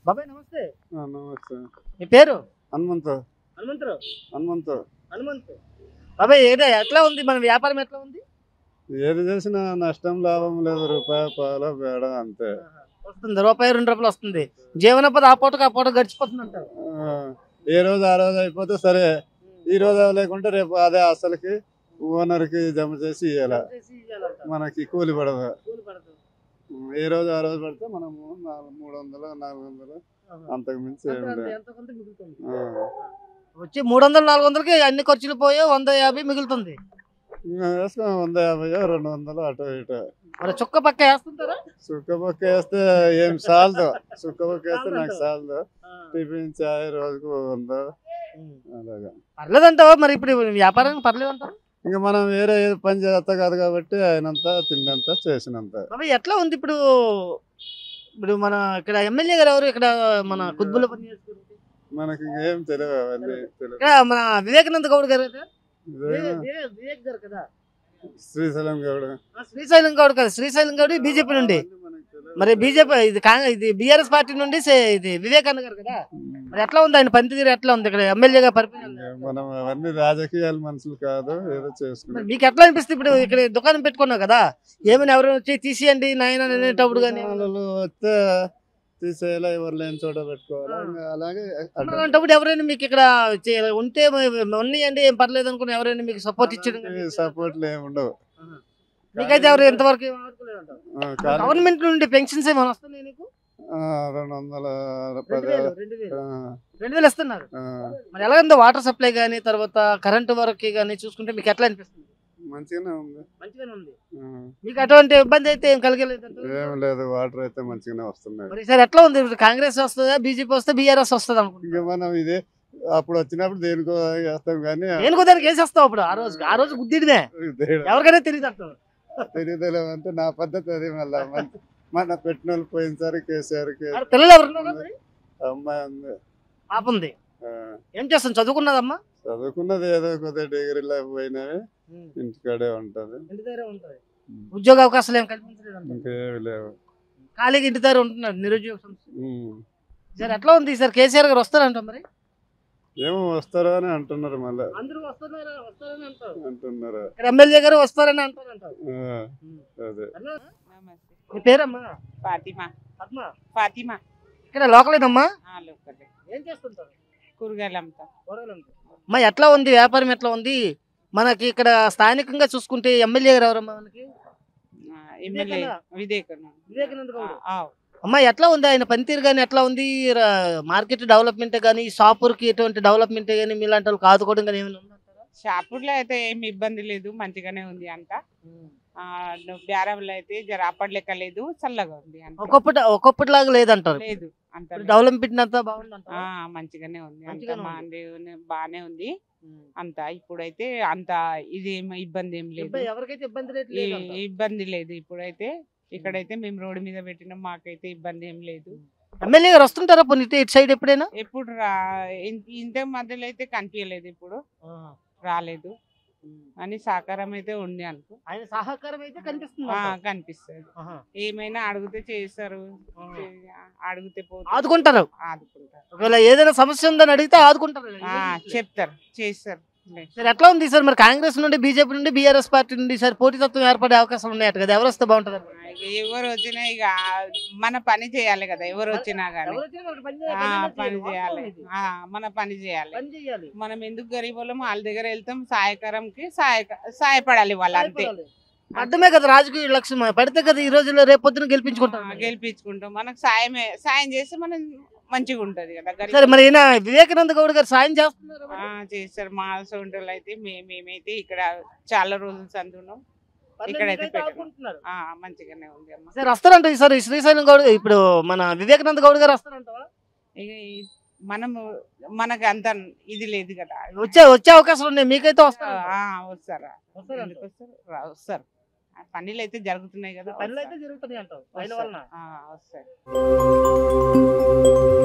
బాబాయ్ నమస్తే ఆ, నమస్తే మీ పేరు హనుమంతు హనుమంతరావు హనుమంతు హనుమంతు బాబాయ్ ఏదో ఎట్లా ఉంది మన వ్యాపారం ఎట్లా ఉంది ఏది చేసినా నష్టం లాభం లేదు రూపాయి పాల బేడ అంతే వస్తుంది రూపాయి రెండు రూపాయలు వస్తుంది జీవనోపాధి ఆ పూటకు ఆ పూట గడిచిపోతుంది అంటారు ఆ, ఏ రోజు ఆ రోజు అయిపోతే సరే ఈ రోజు లేకుంటే రేపు అదే అసలుకి ఓనర్కి జమ చేసి ఇవ్వాలి మనకి కూలి పడదు ఏ రోజు ఆ రోజు పడితే మనము నాలుగు మూడు వందలు నాలుగు వందలు అంతకు మించి ఏమి లేదు ఆ. వచ్చి మూడు వందలు నాలుగు వందలకి అన్ని ఖర్చులు పోయి వంద యాభై మిగులుతుంది ఇంకా వేసుకో వంద యాభై రెండు వందలు అటు ఇటు మరి చుక్క పక్క వేస్తుంటారా సుక్కబొక్క వేస్తే ఏం సాలదు సుక్కబొక్క వేస్తే నాకు సాలదు టిఫిన్ చాయ్ రోజుకు వంద అలాగా పర్లేదంటావా మరి ఇప్పుడు వ్యాపారం పర్లేదంటావా ఇంకా మనం వేరే ఏది పని చేస్తా కాదు కాబట్టి ఆయనంత తిండంత చేసినంత బాబాయ్ ఎట్లా ఉంది ఇప్పుడు ఇప్పుడు మన ఇక్కడ ఎమ్మెల్యే గారు ఎవరు ఇక్కడ మన కుత్బుల పని చేసుకుంటే మనకి ఏం తెలియదు అవన్నీ తెలియదు ఇక్కడ మన వివేకానంద గౌడ్ గారు కదా ఇదేనా? వివే- వివేక్ గారు కదా శ్రీశైలం గౌడ ఆ, శ్రీశైలం గౌడ్ కదా శ్రీశైలం గౌడ్ బీజేపీ నుండి మరి బీజేపీ ఇది కాంగ్రెస్ ఇది బీఆర్ఎస్ పార్టీ నుండి సే- ఇది వివేకానంద గారు కదా మరి ఎట్లా ఉంది ఆయన పనితీరు ఎట్లా ఉంది ఇక్కడ ఎమ్మెల్యేగా పరిపాలన మనం అవన్నీ రాజకీయాల మనుషులు కాదు ఏదో మరి చేసుకున్నాం మీకు ఎట్లా అనిపిస్తుంది ఇప్పుడు ఇక్కడ దుకాణం పెట్టుకున్నావు కదా ఏమైనా ఎవరైనా వచ్చి తీసేయండి నాయన అనేటప్పుడు కానీ వాళ్ళు వస్తే తీసేయాలా ఎవరు లేని చోట పెట్టుకోవాలా ఇంకా అలాగే అడ్డం. అలాంటప్పుడు ఎవరైనా మీకు ఇక్కడ చే- ఉంటే మ- ఉన్నాయండి ఏం పర్లేదు అనుకుని ఎవరైనా మీకు సపోర్ట్ ఇచ్చడం కానీ? సపోర్ట్లు ఏమి ఉండవు మీకైతే ఎవరు ఎంతవరకు ఏం ఆదుకోలేదంటారు. ఆ, కానీ- గవర్నమెంట్ నుండి పెన్షన్స్ ఏమైనా వస్తున్నాయి నీకు ఆ, రెండు వందల రెండు పది వేలు రెండు వేలు ఆ, రెండు వేలు ఇస్తున్నారు ఆ, మరి ఎలా ఉందో వాటర్ సప్లై కానీ తర్వాత కరెంట్ వర్క్ కానీ చూసుకుంటే మీకు ఎట్లా అనిపిస్తుంది మంచిగానే ఉంది మంచిగానే ఉంది ఆ, మీకు అటువంటి ఇబ్బంది అయితే ఏం కలగలేదు ఏం లేదు వాటర్ అయితే మంచిగానే వస్తున్నాయి మరి సార్ ఎట్లా ఉంది ఇప్పుడు కాంగ్రెస్ వస్తుందా బీజేపీ వస్తే బీఆర్ఎస్ వస్తుంది అనుకుంటున్నా ఇంకా మనం ఇది అప్పుడు వచ్చినప్పుడు దేనికో చేస్తాం కానీ నేను కూడా దానికి వేసేస్తావు అప్పుడు ఆ రోజు ఆ రోజు గుద్దిడినే ఎవరికైనా తెలియదు అంటారు తెలియదులేమంటే నా పద్ధతి అది మళ్ళా మంచి మన పెట్టిన వాళ్ళు పోయినసారి కేసీఆర్ కి మరి పిల్లలు ఎవరు ఉన్నారా మరి? అమ్మాయి ఉంది పాప ఉంది ఆ, ఏం చేస్తాను చదువుకున్నదమ్మా చదువుకున్నది ఏదో కొద్దిగా డిగ్రీలో పోయినవి ఇంటికాడే ఉంటది ఇంటి దగ్గరే ఉంటుంది ఉద్యోగ అవకాశాలు ఏం కల్పించలేదు అంటారు. ఇంకేమి లేవు ఖాళీగా ఇంటి దగ్గర ఉంటున్నారు నిరుద్యోగ సమస్య ఉమ్. సార్ ఎట్లా ఉంది సార్ కేసీఆర్ గారు వస్తారంట మరి ఏమో వస్తారో అని అంటున్నారు మళ్ళా అందరూ వస్తున్నారా వస్తారని అంటారు అంటున్నారు ఇక్కడ ఎమ్మెల్యే గారు వస్తారని అంటారు అంటారు ఆ, అదే నమస్తే మీ పేరమ్మా ఫాతిమా పద్మ ఫాతిమా ఇక్కడ లోకలేనమ్మా ఆ, లోకలే ఏం చేస్తుంటారు కూరగాయలు అమ్ముతా అమ్మా ఎట్లా ఉంది వ్యాపారం ఎట్లా ఉంది మనకి ఇక్కడ స్థానికంగా చూసుకుంటే ఎమ్మెల్యే గారు ఎవరమ్మా మనకి ఆ, ఎమ్మెల్యే వివేకానంద వివేకానంద గౌడ్. ఆ, అమ్మా ఎట్లా ఉంది ఆయన పనితీరు కానీ ఎట్లా ఉంది రా- మార్కెట్ డెవలప్మెంట్ కానీ షాపుర్కి ఎటువంటి డెవలప్మెంట్ కానీ మీలాంటి వాళ్ళకి ఆదుకోవడం కానీ ఏమైనా ఉందంటారా షాపుల్లో అయితే ఏమి ఇబ్బంది లేదు మంచిగానే ఉంది అంత ఆ, బేరంలో అయితే జర అప్పటి లెక్క లేదు చల్లగా ఉంది అంత ఒకప్పటి ఒకప్పటిలాగా లేదంటారు లేదు అంత లేదు. డెవలప్మెంట్ అంతా బాగుంది ఆ, మంచిగానే ఉంది అంత మంచిగానే ఉంది. బాగానే బాగానే ఉంది అంత ఇప్పుడైతే అంత ఇది ఏమి ఇబ్బంది ఏం లేదు ఎవరికైతే ఇబ్బంది రేట్ ఈ- లేదంటారు. ఇబ్బంది లేదు ఇప్పుడైతే ఇక్కడైతే మేము రోడ్డు మీద పెట్టినాం మాకైతే ఇబ్బంది ఏం లేదు ఎమ్మెల్యే గారు వస్తుంటారా పోనీ ఇటు- ఇటు సైడ్ ఎప్పుడైనా ఎప్పుడు రా ఇన్- ఇంత మధ్యలో అయితే కనిపించలేదు ఇప్పుడు రాలేదు అని సహకారం అయితే ఉంది అనుకో ఆయన సహకారం అయితే కనిపిస్తుంది ఆ, అంటారు. కనిపిస్తుంది ఆహా. ఏమైనా అడిగితే చేస్తారు చే- అడిగితే పోతే ఆదుకుంటారు ఆదుకుంటారు ఒకవేళ ఏదైనా సమస్య ఉందని అడిగితే ఆదుకుంటారు ఆ, చెప్తారు చేస్తారు లే. సార్ ఎట్లా ఉంది సార్ మరి కాంగ్రెస్ నుండి బీజేపీ నుండి బీఆర్ఎస్ పార్టీ నుండి సార్ పోటీతత్వం ఏర్పడే అవకాశాలు ఉన్నాయట కదా ఎవరు వస్తే బాగుంటుంది ఇక ఎవరు వచ్చినా ఇక మన పని చేయాలి కదా ఎవరు వచ్చినా కానీ ఆ, పని చేయాలి ఆ, మన పని చేయాలి పని చేయాలి మనం ఎందుకు గరీబ్ వాళ్ళం వాళ్ళ దగ్గర వెళ్తాం సహాయకరంకి సహాయ సహాయపడాలి వాళ్ళు అంతే అర్థమే కదా రాజకీయ లక్ష్యం పడితే కదా ఈ రోజుల్లో రేపు పొద్దున గెలిపించుకుంటాం ఆ, గెలిపించుకుంటాం మనకు సాయమే సాయం చేస్తే మనం మంచిగా ఉంటది కదా గరీబ్ సరే మరి ఈయన వివేకానంద గౌడ్ గారు సాయం చేస్తున్నారు ఆ, చేస్తారు మా సొంటలు అయితే మే- మేమైతే ఇక్కడ చాలా రోజులు సంతున్నాం ఇక్కడైతే పెట్టాం. ఆ, మంచిగానే ఉంది అమ్మ సార్ వస్తారంట ఈసారి శ్రీశైలం గౌడ్ ఇప్పుడు మన వివేకానంద గౌడ్ గారు వస్తారంటవా ఇక ఈ- మనము మనకు అంత ఇది లేదు కదా వచ్చే వచ్చే అవకాశాలు ఉన్నాయి మీకైతే వస్తారు ఆ, వస్తారా ఎందుకు వస్తారు రా- వస్తారు ఆ, పనులు అయితే జరుగుతున్నాయి కదా పనులు అయితే జరుగుతున్నాయి అంటావు ఆయన వస్తారు. వలన ఆ, వస్తారు